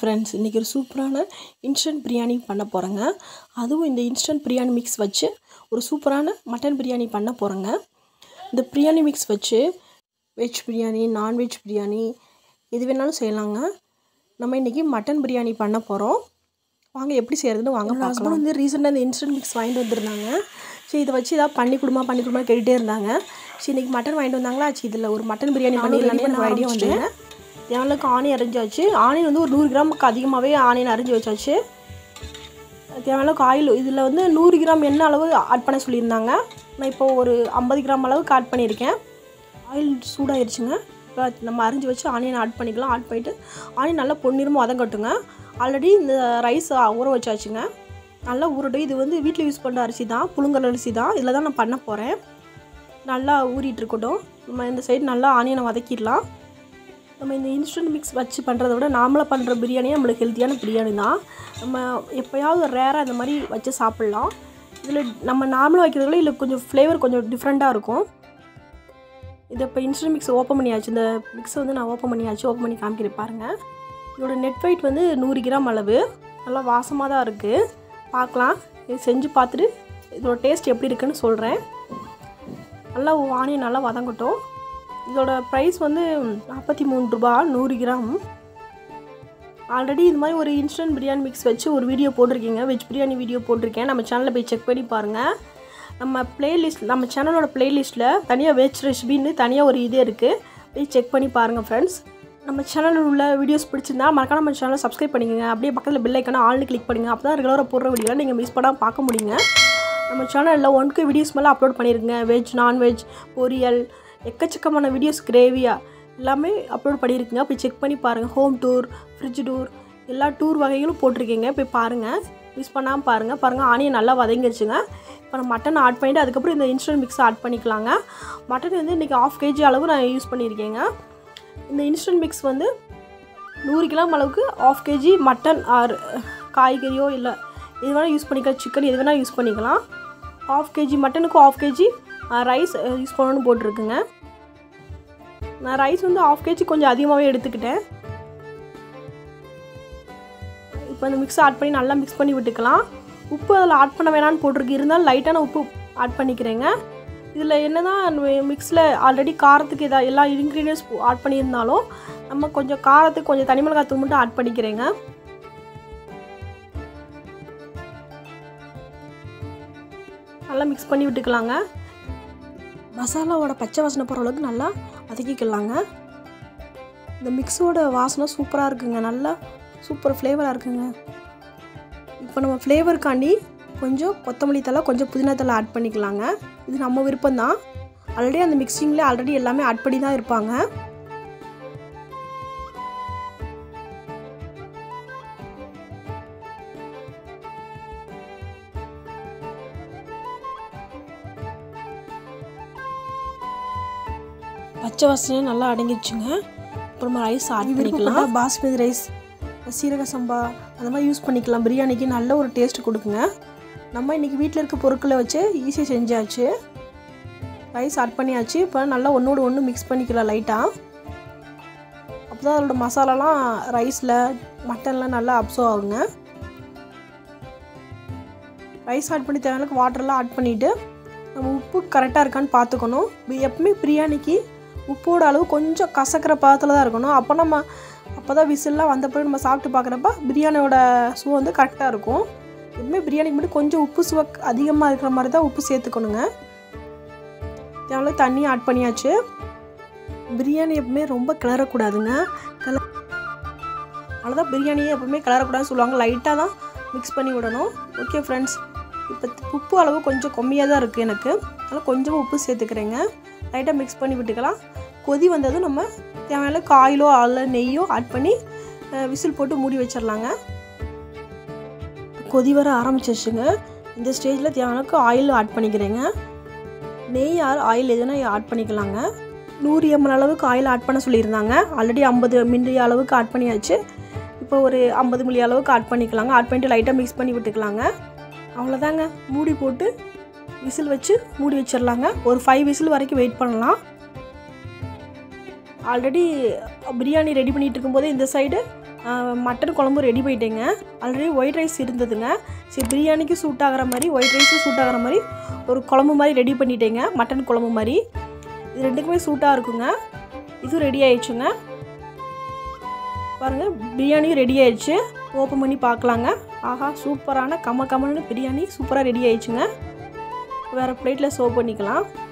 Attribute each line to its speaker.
Speaker 1: friends இன்றைக்கி ஒரு சூப்பரான இன்ஸ்டன்ட் பிரியாணி பண்ண போகிறேங்க அதுவும் இந்த இன்ஸ்டன்ட் பிரியாணி மிக்ஸ் வச்சு ஒரு சூப்பரான மட்டன் பிரியாணி பண்ண போகிறேங்க இந்த பிரியாணி மிக்ஸ் வச்சு வெஜ் பிரியாணி நான்வெஜ் பிரியாணி எது வேணாலும் செய்யலாங்க நம்ம இன்றைக்கி மட்டன் பிரியாணி பண்ண போகிறோம் வாங்க எப்படி செய்கிறதுன்னு வாங்க ஹஸ்பண்ட் வந்து ரீசெண்டாக இந்த இன்ஸ்டன்ட் மிக்ஸ் வாங்கிட்டு வந்திருந்தாங்க சரி இதை வச்சு ஏதாவது பண்ணி கொடுமா பண்ணி கொடுமா கேட்டுகிட்டே இருந்தாங்க சரி இன்றைக்கி மட்டன் வாங்கிட்டு வந்தாங்களா சரி இதில் ஒரு மட்டன் பிரியாணி பண்ணிடலான்னு ஒரு ஐடியா வந்து தேவனுக்கு ஆனியன் அரைஞ்சாச்சு ஆனியன் வந்து ஒரு நூறு கிராமுக்கு அதிகமாகவே ஆனியன் அரைஞ்சி வச்சாச்சு தேவையான ஆயில் இதில் வந்து நூறு கிராம் எண்ணெய் அளவு ஆட் பண்ண சொல்லியிருந்தாங்க நான் இப்போ ஒரு ஐம்பது கிராம் அளவுக்கு ஆட் பண்ணியிருக்கேன் ஆயில் சூடாயிருச்சுங்க இப்போ நம்ம அரிஞ்சு வச்சு ஆனியன் ஆட் பண்ணிக்கலாம் ஆட் பண்ணிவிட்டு ஆனியன் நல்லா பொன்னிறமாக வதங்கட்டுங்க ஆல்ரெடி இந்த ரைஸ் ஊற வச்சாச்சுங்க நல்லா ஊறட்டும் இது வந்து வீட்டில் யூஸ் பண்ணுற அரிசி தான் புழுங்கல் அரிசி தான் இதில் தான் நான் பண்ண போகிறேன் நல்லா ஊறிட்டு இருக்கட்டும் நம்ம இந்த சைடு நல்லா ஆனியனை வதக்கிடலாம் நம்ம இந்த இன்ஸ்டன்ட் மிக்ஸ் வச்சு பண்ணுறத விட நாமளாக பண்ணுற பிரியாணியே நம்மளுக்கு ஹெல்த்தியான பிரியாணி தான் நம்ம எப்போயாவது ரேராக இந்த மாதிரி வச்சு சாப்பிட்லாம் இதில் நம்ம நார்மலாக வைக்கிறத விட இதில் கொஞ்சம் ஃப்ளேவர் கொஞ்சம் டிஃப்ரெண்ட்டாக இருக்கும் இதை இப்போ இன்ஸ்டன்ட் மிக்ஸ் ஓப்பன் பண்ணியாச்சு இந்த மிக்ஸை வந்து நான் ஓப்பன் பண்ணியாச்சு ஓப்பன் பண்ணி காமிக்கிறேன் பாருங்கள் இதோட நெட் வெயிட் வந்து நூறு கிராம் அளவு நல்லா வாசமாக தான் இருக்குது பார்க்கலாம் இது செஞ்சு பார்த்துட்டு இதோட டேஸ்ட் எப்படி இருக்குன்னு சொல்கிறேன் நல்லா ஆனியன் நல்லா வதங்கட்டும் இதோட ப்ரைஸ் வந்து நாற்பத்தி மூணு ரூபா நூறு கிராம் ஆல்ரெடி இது மாதிரி ஒரு இன்ஸ்டன்ட் பிரியாணி மிக்ஸ் வச்சு ஒரு வீடியோ போட்டிருக்கீங்க வெஜ் பிரியாணி வீடியோ போட்டிருக்கேன் நம்ம சேனலில் போய் செக் பண்ணி பாருங்கள் நம்ம பிளேலிஸ்ட் நம்ம சேனலோட பிளேலிஸ்ட்டில் தனியாக வெஜ் ரெசிபின்னு தனியாக ஒரு இது இருக்குது போய் செக் பண்ணி பாருங்கள் ஃப்ரெண்ட்ஸ் நம்ம சேனலில் உள்ள வீடியோஸ் பிடிச்சிருந்தா மறக்காம நம்ம சேனலை சப்ஸ்கிரைப் பண்ணிக்கோங்க அப்படியே பக்கத்தில் பெல் ஐக்கான ஆல்னு கிளிக் பண்ணுங்கள் அப்போ தான் ரெகுலராக போடுற வீடியோலாம் நீங்கள் மிஸ் பண்ணாமல் பார்க்க முடியுங்க நம்ம சேனலில் ஒன்க்கு வீடியோஸ் மேலே அப்லோட் பண்ணியிருக்கேங்க வெஜ் நான்வெஜ் பொரியல் எக்கச்சக்கமான வீடியோஸ் கிரேவியா எல்லாமே அப்லோட் பண்ணியிருக்கீங்க போய் செக் பண்ணி பாருங்கள் ஹோம் டூர் ஃப்ரிட்ஜ் டூர் எல்லா டூர் வகைகளும் போட்டிருக்கீங்க போய் பாருங்கள் மிஸ் பண்ணாமல் பாருங்கள் பாருங்கள் ஆனியன் நல்லா வதங்கிடுச்சுங்க இப்போ நான் மட்டன் ஆட் பண்ணிவிட்டு அதுக்கப்புறம் இந்த இன்ஸ்டன்ட் மிக்ஸ் ஆட் பண்ணிக்கலாங்க மட்டன் வந்து இன்றைக்கி ஆஃப் கேஜி அளவு நான் யூஸ் பண்ணியிருக்கேங்க இந்த இன்ஸ்டன்ட் மிக்ஸ் வந்து நூறு கிராம் அளவுக்கு ஆஃப் கேஜி மட்டன் ஆர் காய்கறியோ இல்லை எது வேணால் யூஸ் பண்ணிக்கலாம் சிக்கன் எது வேணால் யூஸ் பண்ணிக்கலாம் ஆஃப் கேஜி மட்டனுக்கு ஆஃப் கேஜி ரைஸ் யூஸ் பண்ணணும்னு போட்டிருக்குங்க நான் ரைஸ் வந்து ஆஃப் கேஜி கொஞ்சம் அதிகமாகவே எடுத்துக்கிட்டேன் இப்போ அந்த மிக்ஸ் ஆட் பண்ணி நல்லா மிக்ஸ் பண்ணி விட்டுக்கலாம் உப்பு அதில் ஆட் பண்ண வேணான்னு போட்டிருக்கு இருந்தாலும் லைட்டான உப்பு ஆட் பண்ணிக்கிறேங்க இதில் என்ன தான் மிக்ஸில் ஆல்ரெடி காரத்துக்கு எதாவது எல்லா இன்க்ரீடியன்ஸ் ஆட் பண்ணியிருந்தாலும் நம்ம கொஞ்சம் காரத்துக்கு கொஞ்சம் தனி மிளகாய் தூள் மட்டும் ஆட் பண்ணிக்கிறேங்க நல்லா மிக்ஸ் பண்ணி விட்டுக்கலாங்க மசாலாவோட பச்சை வாசனை போகிற அளவுக்கு நல்லா வதக்கிக்கலாங்க இந்த மிக்ஸோட வாசனை சூப்பராக இருக்குங்க நல்லா சூப்பர் ஃப்ளேவராக இருக்குங்க இப்போ நம்ம ஃப்ளேவருக்காண்டி கொஞ்சம் கொத்தமல்லி தலை கொஞ்சம் புதினா தலை ஆட் பண்ணிக்கலாங்க இது நம்ம விருப்பம்தான் ஆல்ரெடி அந்த மிக்சிங்கில் ஆல்ரெடி எல்லாமே ஆட் பண்ணி தான் இருப்பாங்க பச்சை வாசனையும் நல்லா அடங்கிடுச்சுங்க அப்புறமா ரைஸ் ஆட் பண்ணிக்கலாம் பாஸ்மதி ரைஸ் சீரக சம்பா அந்த மாதிரி யூஸ் பண்ணிக்கலாம் பிரியாணிக்கு நல்ல ஒரு டேஸ்ட் கொடுக்குங்க நம்ம இன்றைக்கி வீட்டில் இருக்க பொருட்களை வச்சு ஈஸியாக செஞ்சாச்சு ரைஸ் ஆட் பண்ணியாச்சு இப்போ நல்லா ஒன்றோடு ஒன்று மிக்ஸ் பண்ணிக்கலாம் லைட்டாக அப்போ தான் அதோட மசாலாலாம் ரைஸில் மட்டன்லாம் நல்லா அப்சர்வ் ஆகுங்க ரைஸ் ஆட் பண்ணி தேவையான வாட்டர்லாம் ஆட் பண்ணிவிட்டு நம்ம உப்பு கரெக்டாக இருக்கான்னு பார்த்துக்கணும் எப்பவுமே பிரியாணிக்கு உப்போட அளவு கொஞ்சம் கசக்கிற பதத்தில் தான் இருக்கணும் அப்போ நம்ம அப்போ தான் விசில்லாம் வந்த பிறகு நம்ம சாப்பிட்டு பார்க்குறப்ப பிரியாணியோட சுவை வந்து கரெக்டாக இருக்கும் எப்பவுமே பிரியாணிக்கு மட்டும் கொஞ்சம் உப்பு சுவை அதிகமாக இருக்கிற மாதிரி தான் உப்பு சேர்த்துக்கணுங்க தேவையான தண்ணி ஆட் பண்ணியாச்சு பிரியாணி எப்பவுமே ரொம்ப கிளறக்கூடாதுங்க கிள அவ்வளோதான் பிரியாணியே எப்பவுமே கிளறக்கூடாதுன்னு சொல்லுவாங்க லைட்டாக தான் மிக்ஸ் பண்ணி விடணும் ஓகே ஃப்ரெண்ட்ஸ் இப்போ உப்பு அளவு கொஞ்சம் கம்மியாக தான் இருக்குது எனக்கு அதனால் கொஞ்சமாக உப்பு சேர்த்துக்கிறேங்க லைட்டாக மிக்ஸ் பண்ணி விட்டுக்கலாம் கொதி வந்ததும் நம்ம தேவையான காயிலோ அல்ல நெய்யோ ஆட் பண்ணி விசில் போட்டு மூடி வச்சிடலாங்க கொதி வர ஆரம்பிச்சிருச்சுங்க இந்த ஸ்டேஜில் தேவையானக்கு ஆயில் ஆட் பண்ணிக்கிறேங்க நெய் ஆர் ஆயில் எதுனா ஆட் பண்ணிக்கலாங்க நூறு எம்எல் அளவுக்கு ஆயில் ஆட் பண்ண சொல்லியிருந்தாங்க ஆல்ரெடி ஐம்பது மில்லி அளவுக்கு ஆட் பண்ணியாச்சு இப்போ ஒரு ஐம்பது மில்லி அளவுக்கு ஆட் பண்ணிக்கலாங்க ஆட் பண்ணிட்டு லைட்டாக மிக்ஸ் பண்ணி விட்டுக்கலாங்க அவ்வளோதாங்க மூடி போட்டு விசில் வச்சு மூடி வச்சிடலாங்க ஒரு ஃபைவ் விசில் வரைக்கும் வெயிட் பண்ணலாம் ஆல்ரெடி பிரியாணி ரெடி பண்ணிகிட்டு இருக்கும்போது இந்த சைடு மட்டன் குழம்பு ரெடி பண்ணிட்டேங்க ஆல்ரெடி ஒயிட் ரைஸ் இருந்ததுங்க சரி பிரியாணிக்கு சூட் ஆகிற மாதிரி ஒயிட் ரைஸும் சூட் ஆகிற மாதிரி ஒரு குழம்பு மாதிரி ரெடி பண்ணிட்டேங்க மட்டன் குழம்பு மாதிரி இது ரெண்டுக்குமே சூட்டாக இருக்குங்க இதுவும் ரெடி ஆயிடுச்சுங்க பாருங்கள் பிரியாணியும் ரெடி ஆயிடுச்சு ஓப்பன் பண்ணி பார்க்கலாங்க ஆஹா சூப்பரான கம கமன்னு பிரியாணி சூப்பராக ரெடி ஆயிடுச்சுங்க வேறு பிளேட்டில் சர்வ் பண்ணிக்கலாம்